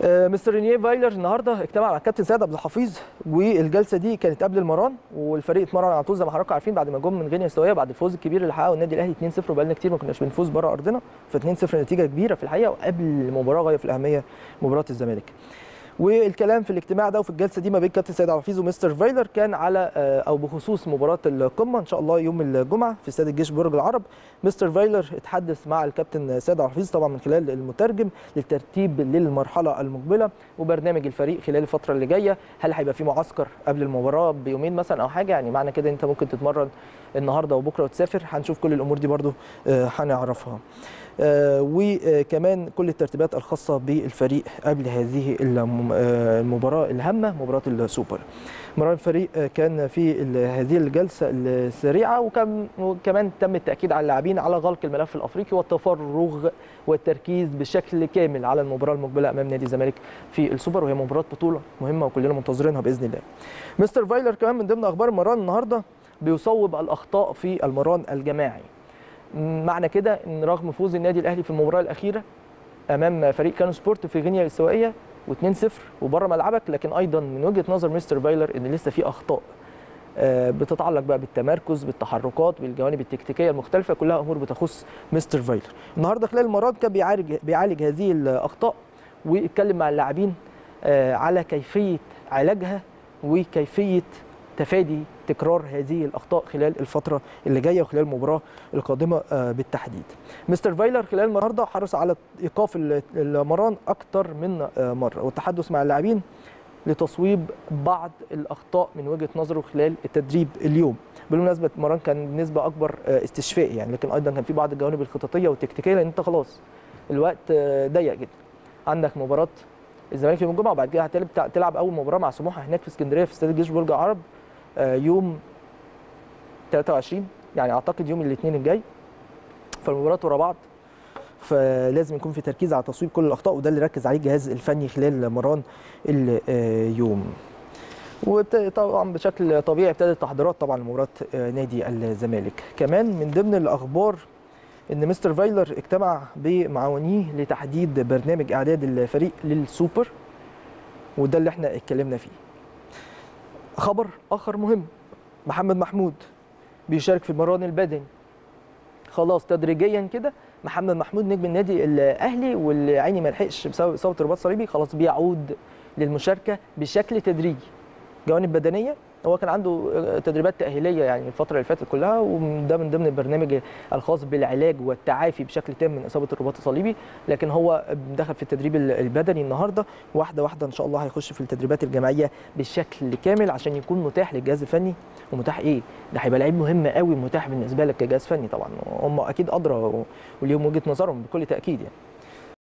آه، مستر رينيه فايلر النهارده اجتمع مع الكابتن سيد عبد الحفيظ والجلسه دي كانت قبل المران والفريق اتمرن على طول زي ما حضراتكم عارفين بعد ما جم من غينيا الاستوائيه بعد الفوز الكبير اللي حققه النادي الاهلي 2-0 وبقالنا كتير ما كناش بنفوز بره ارضنا ف 2-0 نتيجه كبيره في الحقيقه وقبل المباراه غايه في الاهميه مباراه الزمالك. والكلام في الاجتماع ده وفي الجلسه دي ما بين كابتن سيد عبد الحفيظ ومستر فايلر كان على آه، او بخصوص مباراه القمه ان شاء الله يوم الجمعه في استاد الجيش برج العرب مستر فايلر اتحدث مع الكابتن سيد عبد الحفيظ طبعا من خلال المترجم للترتيب للمرحله المقبله وبرنامج الفريق خلال الفتره اللي جايه هل هيبقى في معسكر قبل المباراه بيومين مثلا او حاجه يعني معنى كده انت ممكن تتمرن النهارده وبكره وتسافر هنشوف كل الامور دي برضو آه، هنعرفها آه، وكمان كل الترتيبات الخاصه بالفريق قبل هذه الم- آه، المباراه الهامه مباراه السوبر مران الفريق آه، كان في ال- هذه الجلسه السريعه وكان وكمان تم التاكيد على اللاعبين على غلق الملف الافريقي والتفرغ والتركيز بشكل كامل على المباراه المقبله امام نادي الزمالك في السوبر وهي مباراه بطوله مهمه وكلنا منتظرينها باذن الله. مستر فايلر كمان من ضمن اخبار المران النهارده بيصوب الاخطاء في المران الجماعي. معنى كده ان رغم فوز النادي الاهلي في المباراه الاخيره امام فريق كانو سبورت في غينيا الاستوائيه و2-0 وبره ملعبك لكن ايضا من وجهه نظر مستر فايلر ان لسه في اخطاء آه، بتتعلق بقى بالتمركز بالتحركات بالجوانب التكتيكيه المختلفه كلها امور بتخص مستر فايلر النهارده خلال المرات كان بيعالج بيعالج هذه الاخطاء ويتكلم مع اللاعبين آه، على كيفيه علاجها وكيفيه تفادي تكرار هذه الاخطاء خلال الفتره اللي جايه وخلال المباراه القادمه آه، بالتحديد. مستر فايلر خلال النهارده حرص على ايقاف ال- المران اكتر من آه، مره والتحدث مع اللاعبين لتصويب بعض الاخطاء من وجهه نظره خلال التدريب اليوم. بالمناسبه المران كان بنسبه اكبر آه، استشفائي يعني لكن ايضا كان في بعض الجوانب الخططيه والتكتيكيه لان انت خلاص الوقت آه، ضيق جدا. عندك مباراه الزمالك يوم الجمعه وبعد كده هتلعب تلعب اول مباراه مع سموحه هناك في اسكندريه في استاد الجيش برج العرب آه، يوم 23 يعني اعتقد يوم الاثنين الجاي فالمباريات ورا بعض فلازم يكون في تركيز على تصويب كل الاخطاء وده اللي ركز عليه الجهاز الفني خلال مران اليوم وطبعا بشكل طبيعي ابتدت تحضيرات طبعا لمباراه آه، نادي الزمالك كمان من ضمن الاخبار ان مستر فايلر اجتمع بمعاونيه لتحديد برنامج اعداد الفريق للسوبر وده اللي احنا اتكلمنا فيه خبر اخر مهم محمد محمود بيشارك في المران البدني خلاص تدريجيا كده محمد محمود نجم النادي الاهلي واللي عيني ما لحقش بسبب اصابه رباط صليبي خلاص بيعود للمشاركه بشكل تدريجي جوانب بدنيه هو كان عنده تدريبات تاهيليه يعني الفتره اللي فاتت كلها وده من ضمن البرنامج الخاص بالعلاج والتعافي بشكل تام من اصابه الرباط الصليبي لكن هو دخل في التدريب البدني النهارده واحده واحده ان شاء الله هيخش في التدريبات الجماعيه بشكل كامل عشان يكون متاح للجهاز الفني ومتاح ايه ده هيبقى لعيب مهم قوي متاح بالنسبه لك كجهاز فني طبعا هم اكيد ادرى وليهم وجهه نظرهم بكل تاكيد يعني